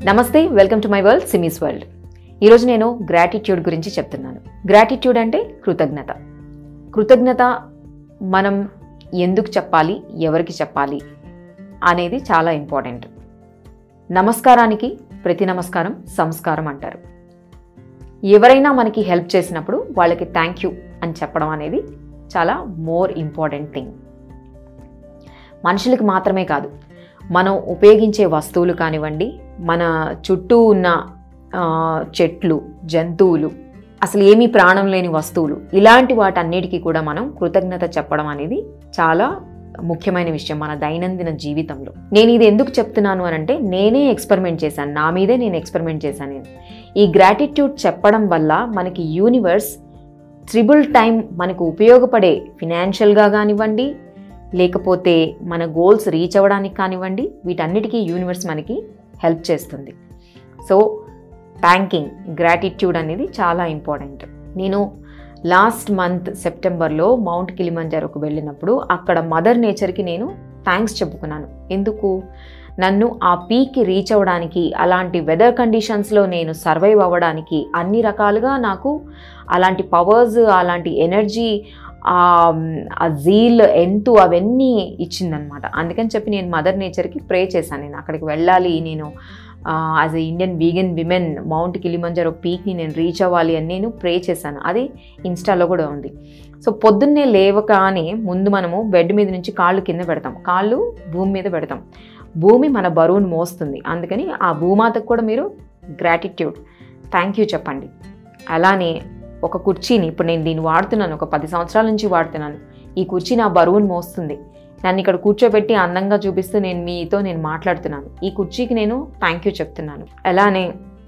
నమస్తే welcome to my world Simi's world ఈరోజు నేను గ్రాటిట్యూడ్ గురించి చెప్తున్నాను గ్రాటిట్యూడ్ అంటే కృతజ్ఞత కృతజ్ఞత మనం ఎందుకు చెప్పాలి ఎవరికి చెప్పాలి అనేది చాలా ఇంపార్టెంట్ నమస్కారానికి ప్రతి నమస్కారం సంస్కారం అంటారు ఎవరైనా మనకి హెల్ప్ చేసినప్పుడు వాళ్ళకి థ్యాంక్ యూ అని చెప్పడం అనేది చాలా మోర్ ఇంపార్టెంట్ థింగ్ మనుషులకి మాత్రమే కాదు మనం ఉపయోగించే వస్తువులు కానివ్వండి మన చుట్టూ ఉన్న ఆ, చెట్లు జంతువులు అసలు ఏమీ ప్రాణం లేని వస్తువులు ఇలాంటి వాటన్నిటికీ కూడా మనం కృతజ్ఞత చెప్పడం అనేది చాలా ముఖ్యమైన విషయం మన దైనందిన జీవితంలో నేను ఇది ఎందుకు చెప్తున్నాను అని అంటే నేనే ఎక్స్పెరిమెంట్ చేశాను నా మీదే నేను ఎక్స్పెరిమెంట్ చేశాను నేను ఈ గ్రాటిట్యూడ్ చెప్పడం వల్ల మనకి యూనివర్స్ త్రిబుల్ టైం మనకు ఉపయోగపడే ఫినాన్షియల్గా కానివ్వండి లేకపోతే మన గోల్స్ రీచ్ అవ్వడానికి కానివ్వండి వీటన్నిటికీ యూనివర్స్ మనకి హెల్ప్ చేస్తుంది సో థ్యాంకింగ్ గ్రాటిట్యూడ్ అనేది చాలా ఇంపార్టెంట్ నేను లాస్ట్ మంత్ సెప్టెంబర్లో మౌంట్ కిలిమంజారోకు వెళ్ళినప్పుడు అక్కడ మదర్ నేచర్కి నేను థ్యాంక్స్ చెప్పుకున్నాను ఎందుకు నన్ను ఆ పీక్కి రీచ్ అవ్వడానికి అలాంటి వెదర్ కండిషన్స్లో నేను సర్వైవ్ అవ్వడానికి అన్ని రకాలుగా నాకు అలాంటి పవర్స్ అలాంటి ఎనర్జీ ఆ జీల్ ఎంతు అవన్నీ ఇచ్చిందనమాట అందుకని చెప్పి నేను మదర్ నేచర్కి ప్రే చేశాను నేను అక్కడికి వెళ్ళాలి నేను as a Indian vegan women mount Kilimanjaro పీక్ని నేను రీచ్ అవ్వాలి అని నేను ప్రే చేశాను అది ఇన్స్టాలో కూడా ఉంది సో పొద్దున్నే లేవగానే ముందు మనము బెడ్ మీద నుంచి కాళ్ళు కింద పెడతాం కాళ్ళు భూమి మీద పెడతాం భూమి మన బరువును మోస్తుంది అందుకని ఆ భూమాతకు కూడా మీరు గ్రాటిట్యూడ్ థ్యాంక్ యూ చెప్పండి అలానే ఒక కుర్చీని ఇప్పుడు నేను దీన్ని వాడుతున్నాను ఒక పది సంవత్సరాల నుంచి వాడుతున్నాను ఈ కుర్చీ నా బరువును మోస్తుంది నన్ను ఇక్కడ కూర్చోబెట్టి అందంగా చూపిస్తూ నేను మీతో నేను మాట్లాడుతున్నాను ఈ కుర్చీకి నేను థ్యాంక్ యూ చెప్తున్నాను అలానే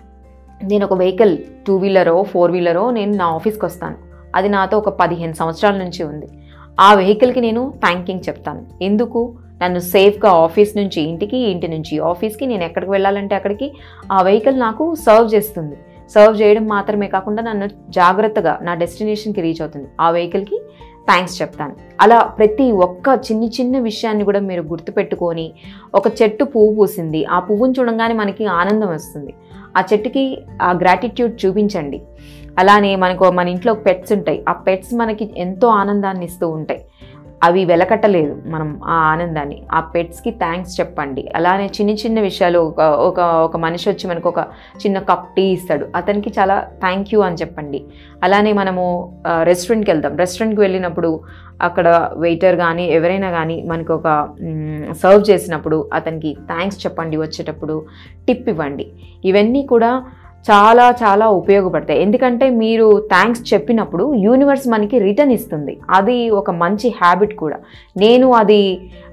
నేను ఒక వెహికల్ టూ వీలరో ఫోర్ వీలరో నేను నా ఆఫీస్కి వస్తాను అది నాతో ఒక పదిహేను సంవత్సరాల నుంచి ఉంది ఆ వెహికల్కి నేను థ్యాంకింగ్ చెప్తాను ఎందుకు నన్ను సేఫ్గా ఆఫీస్ నుంచి ఇంటికి ఇంటి నుంచి ఆఫీస్కి నేను ఎక్కడికి వెళ్ళాలంటే అక్కడికి ఆ వెహికల్ నాకు సర్వ్ చేస్తుంది సర్వ్ చేయడం మాత్రమే కాకుండా నన్ను జాగ్రత్తగా నా డెస్టినేషన్కి రీచ్ అవుతుంది ఆ వెహికల్కి థ్యాంక్స్ చెప్తాను అలా ప్రతి ఒక్క చిన్న చిన్న విషయాన్ని కూడా మీరు గుర్తుపెట్టుకొని ఒక చెట్టు పువ్వు పూసింది ఆ పువ్వును చూడంగానే మనకి ఆనందం వస్తుంది ఆ చెట్టుకి ఆ గ్రాటిట్యూడ్ చూపించండి అలానే మనకు మన ఇంట్లో పెట్స్ ఉంటాయి ఆ పెట్స్ మనకి ఎంతో ఆనందాన్ని ఇస్తూ ఉంటాయి అవి వెలకట్టలేదు మనం ఆ ఆనందాన్ని ఆ పెట్స్కి థ్యాంక్స్ చెప్పండి అలానే చిన్న చిన్న విషయాలు ఒక ఒక ఒక మనిషి వచ్చి మనకు ఒక చిన్న కప్ టీ ఇస్తాడు అతనికి చాలా థ్యాంక్ యూ అని చెప్పండి అలానే మనము రెస్టారెంట్కి వెళ్తాం రెస్టారెంట్కి వెళ్ళినప్పుడు అక్కడ వెయిటర్ కానీ ఎవరైనా కానీ మనకు ఒక సర్వ్ చేసినప్పుడు అతనికి థ్యాంక్స్ చెప్పండి వచ్చేటప్పుడు టిప్ ఇవ్వండి ఇవన్నీ కూడా చాలా చాలా ఉపయోగపడతాయి ఎందుకంటే మీరు థ్యాంక్స్ చెప్పినప్పుడు యూనివర్స్ మనకి రిటర్న్ ఇస్తుంది అది ఒక మంచి హ్యాబిట్ కూడా నేను అది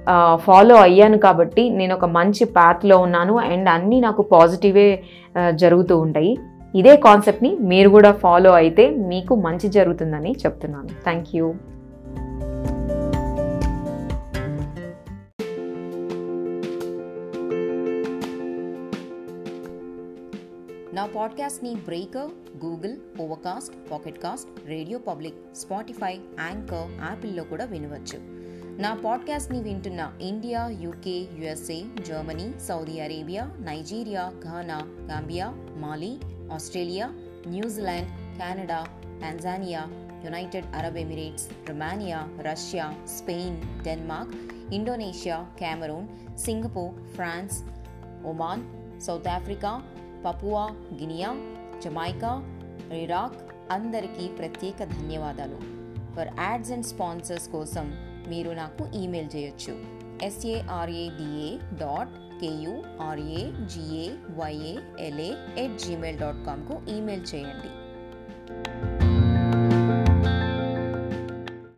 ఫాలో అయ్యాను కాబట్టి నేను ఒక మంచి పాత్లో ఉన్నాను అండ్ అన్నీ నాకు పాజిటివే ఆ, జరుగుతూ ఉంటాయి ఇదే కాన్సెప్ట్ని మీరు కూడా ఫాలో అయితే మీకు మంచి జరుగుతుందని చెప్తున్నాను థ్యాంక్ యూ నా పాడ్కాస్ట్ని Breaker Google Overcast Pocket Casts radio public Spotify Anchor యాపిల్లో కూడా వినవచ్చు నా పాడ్కాస్ట్ని వింటున్న India UK USA Germany Saudi Arabia Nigeria Ghana Gambia Mali Australia New Zealand Canada Tanzania United Arab Emirates Romania Russia Spain Denmark Indonesia Cameroon Singapore France Oman South Africa Papua Guinea Jamaica Iraq అందరికీ ప్రత్యేక ధన్యవాదాలు for ads and sponsors కోసం మీరు నాకు email చేయొచ్చు S A R A D A dot K U R A G A Y A L A at Gmail dot కామ్కు email చేయండి